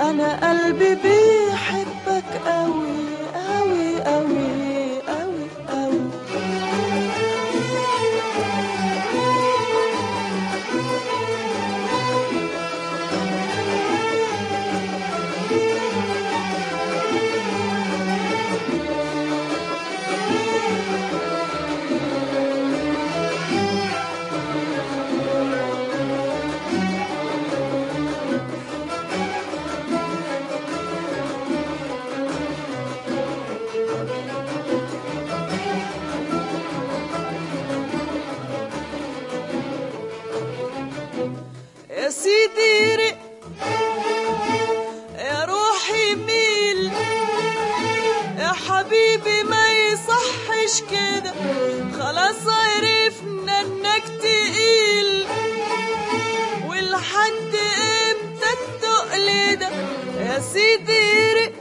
انا قلبي بيحبك قوي قوي قوي قوي قوي يا سيدي رق يا روحي ميل يا حبيبي ما يصحش كده خلاص عرفنا انك تقيل ولحد امتى التقل ده يا سيدي رق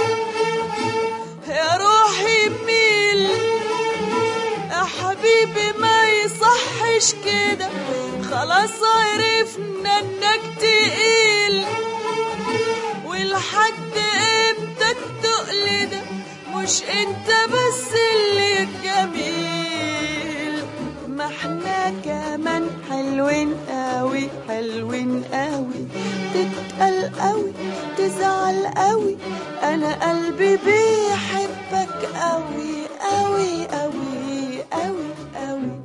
يا روحي ميل يا حبيبي ما يصحش كده خلاص عرفنا انك تقيل ولحد امتى التقل ده مش انت بس اللي جميل ما احنا كمان حلوين قوي حلوين قوي تتقل قوي تزعل قوي انا قلبي بيحبك قوي قوي قوي قوي قوي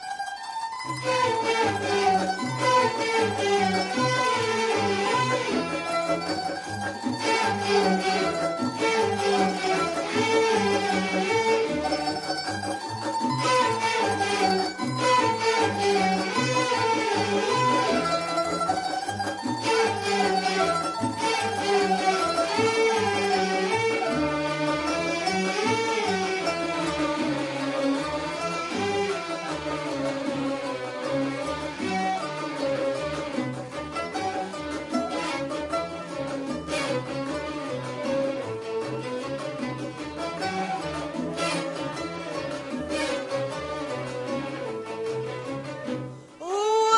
هو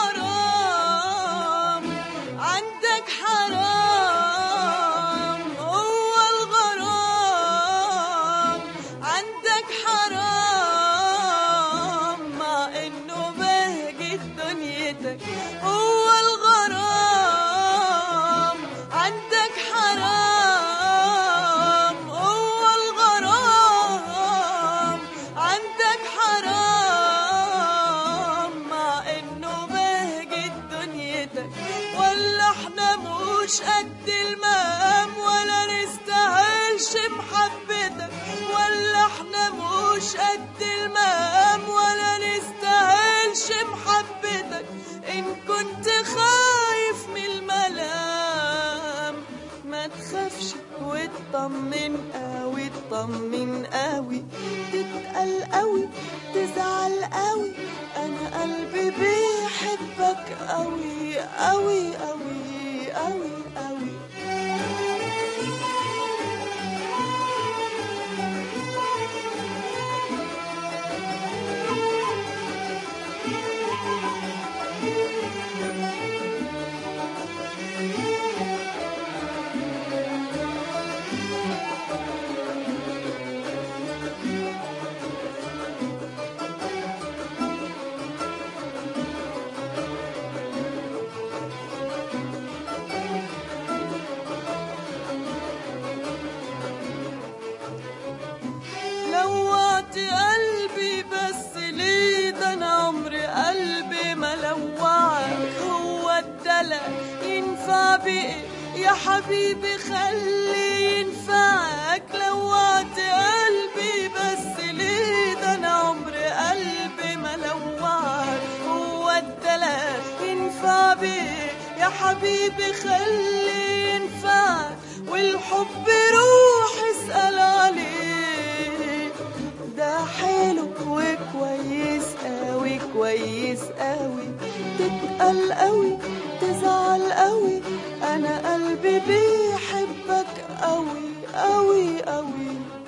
الغرام عندك حرام هو الغرام عندك حرام مع انه بهجة دنيتك هو الغرام عندك حرام هو الغرام عندك حرام مع انه بهجة دنيتك ولا احنا مش قد المقام ولا نستاهلش محبتك ولا احنا مش قد المقام ولا نستاهلش محبتك ان كنت خايف من الملام ما تخافش واطمن قوي اطمن قوي تتقل قوي تزعل قوي انا قلبي بيحبك قوي قوي قوي قوي قوي لوعت قلبي بس ليه ده انا عمري قلبي ما لوعك هو الدلع ينفع بإيه يا حبيبي خلي ينفعك لوعت قلبي بس ليه ده انا عمري قلبي ما لوعك هو الدلع ينفع بإيه يا حبيبي خلي ينفعك والحب روح اسأل عليه ده حلو وكويس قوي كويس قوي تتقل قوي تزعل قوي انا قلبي بيحبك قوي قوي قوي